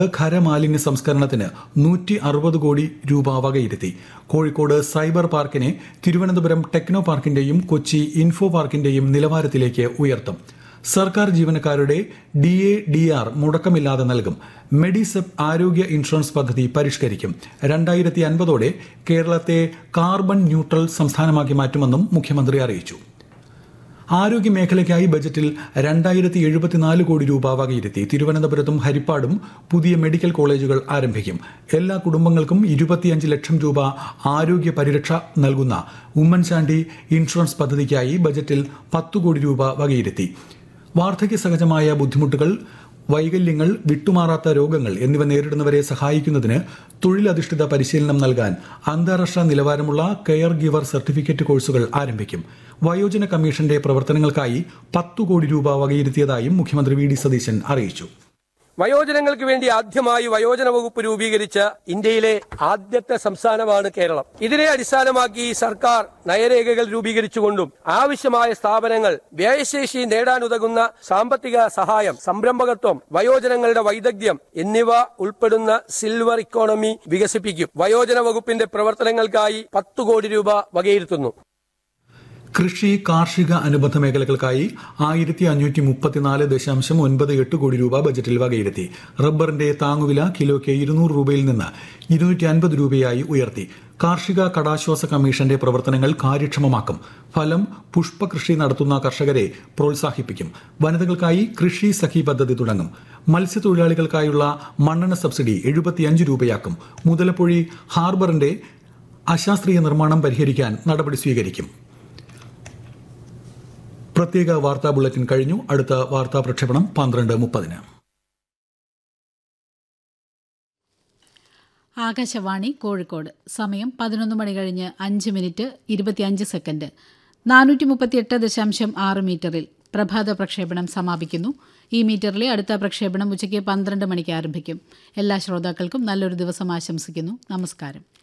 ഖരമാലിന്യ സംസ്കരണത്തിന് നൂറ്റി അറുപത് കോടി രൂപ വകയിരുത്തി കോഴിക്കോട് സൈബർ പാർക്കിനെ തിരുവനന്തപുരം ടെക്നോ പാർക്കിന്റെയും കൊച്ചി ഇൻഫോ പാർക്കിന്റെയും നിലവാരത്തിലേക്ക് ഉയർത്തും സർക്കാർ ജീവനക്കാരുടെ ഡി എ ഡി ആർ മുടക്കമില്ലാതെ നൽകും മെഡിസെപ് ആരോഗ്യ ഇൻഷുറൻസ് പദ്ധതി പരിഷ്കരിക്കും രണ്ടായിരത്തി അൻപതോടെ കേരളത്തെ കാർബൺ ന്യൂട്രൽ സംസ്ഥാനമാക്കി മാറ്റുമെന്നും മുഖ്യമന്ത്രി അറിയിച്ചു ആരോഗ്യ മേഖലയ്ക്കായി ബജറ്റിൽ രണ്ടായിരത്തി എഴുപത്തിനാല് കോടി രൂപ വകയിരുത്തി തിരുവനന്തപുരത്തും ഹരിപ്പാടും പുതിയ മെഡിക്കൽ കോളേജുകൾ ആരംഭിക്കും എല്ലാ കുടുംബങ്ങൾക്കും ഇരുപത്തിയഞ്ച് ലക്ഷം രൂപ ആരോഗ്യ പരിരക്ഷ നൽകുന്ന ഉമ്മൻചാണ്ടി ഇൻഷുറൻസ് പദ്ധതിക്കായി ബജറ്റിൽ പത്തു കോടി രൂപ വകയിരുത്തി വാർദ്ധക്യ സഹജമായ ബുദ്ധിമുട്ടുകൾ വൈകല്യങ്ങൾ വിട്ടുമാറാത്ത രോഗങ്ങൾ എന്നിവ നേരിടുന്നവരെ സഹായിക്കുന്നതിന് തൊഴിലധിഷ്ഠിത പരിശീലനം നൽകാൻ അന്താരാഷ്ട്ര നിലവാരമുള്ള കെയർ ഗിവർ സർട്ടിഫിക്കറ്റ് കോഴ്സുകൾ ആരംഭിക്കും വയോജന കമ്മീഷന്റെ പ്രവർത്തനങ്ങൾക്കായി പത്തു കോടി രൂപ വകയിരുത്തിയതായും മുഖ്യമന്ത്രി വി ഡി സതീശൻ അറിയിച്ചു വയോജനങ്ങൾക്ക് വേണ്ടി ആദ്യമായി വയോജന വകുപ്പ് രൂപീകരിച്ച ഇന്ത്യയിലെ ആദ്യത്തെ സംസ്ഥാനമാണ് കേരളം ഇതിനെ അടിസ്ഥാനമാക്കി സർക്കാർ നയരേഖകൾ രൂപീകരിച്ചുകൊണ്ടും ആവശ്യമായ സ്ഥാപനങ്ങൾ വ്യയശേഷി നേടാനുതകുന്ന സാമ്പത്തിക സഹായം സംരംഭകത്വം വയോജനങ്ങളുടെ വൈദഗ്ധ്യം എന്നിവ ഉൾപ്പെടുന്ന സിൽവർ ഇക്കോണമി വികസിപ്പിക്കും വയോജന വകുപ്പിന്റെ പ്രവർത്തനങ്ങൾക്കായി പത്തു കോടി രൂപ വകയിരുത്തുന്നു കൃഷി കാർഷിക അനുബന്ധ മേഖലകൾക്കായി ആയിരത്തി അഞ്ഞൂറ്റി മുപ്പത്തിനാല് ദശാംശം ഒൻപത് എട്ട് കോടി രൂപ ബജറ്റിൽ വകയിരുത്തി റബ്ബറിന്റെ താങ്ങുവില കിലോയ്ക്ക് ഇരുന്നൂറ് രൂപയിൽ നിന്ന് ഇരുന്നൂറ്റി അൻപത് രൂപയായി ഉയർത്തി കാർഷിക കടാശ്വാസ കമ്മീഷന്റെ പ്രവർത്തനങ്ങൾ കാര്യക്ഷമമാക്കും ഫലം പുഷ്പകൃഷി നടത്തുന്ന കർഷകരെ പ്രോത്സാഹിപ്പിക്കും വനിതകൾക്കായി കൃഷി സഖി പദ്ധതി തുടങ്ങും മത്സ്യത്തൊഴിലാളികൾക്കായുള്ള മണ്ണെണ്ണ സബ്സിഡി എഴുപത്തിയഞ്ച് രൂപയാക്കും മുതലപ്പൊഴി ഹാർബറിന്റെ അശാസ്ത്രീയ നിർമ്മാണം പരിഹരിക്കാൻ നടപടി സ്വീകരിക്കും പ്രത്യേക വാർത്താ ബുള്ളറ്റിൻ കഴിഞ്ഞു അടുത്ത വാർത്താ പ്രക്ഷേപണം പന്ത്രണ്ട് മുപ്പതിന് ആകാശവാണി കോഴിക്കോട് സമയം പതിനൊന്ന് മണി കഴിഞ്ഞ് അഞ്ച് മിനിറ്റ് ഇരുപത്തിയഞ്ച് സെക്കൻഡ് നാനൂറ്റി മുപ്പത്തിയെട്ട് ദശാംശം ആറ് മീറ്ററിൽ പ്രഭാത പ്രക്ഷേപണം സമാപിക്കുന്നു ഈ മീറ്ററിലെ അടുത്ത പ്രക്ഷേപണം ഉച്ചയ്ക്ക് പന്ത്രണ്ട് മണിക്ക് ആരംഭിക്കും എല്ലാ ശ്രോതാക്കൾക്കും നല്ലൊരു ദിവസം ആശംസിക്കുന്നു നമസ്കാരം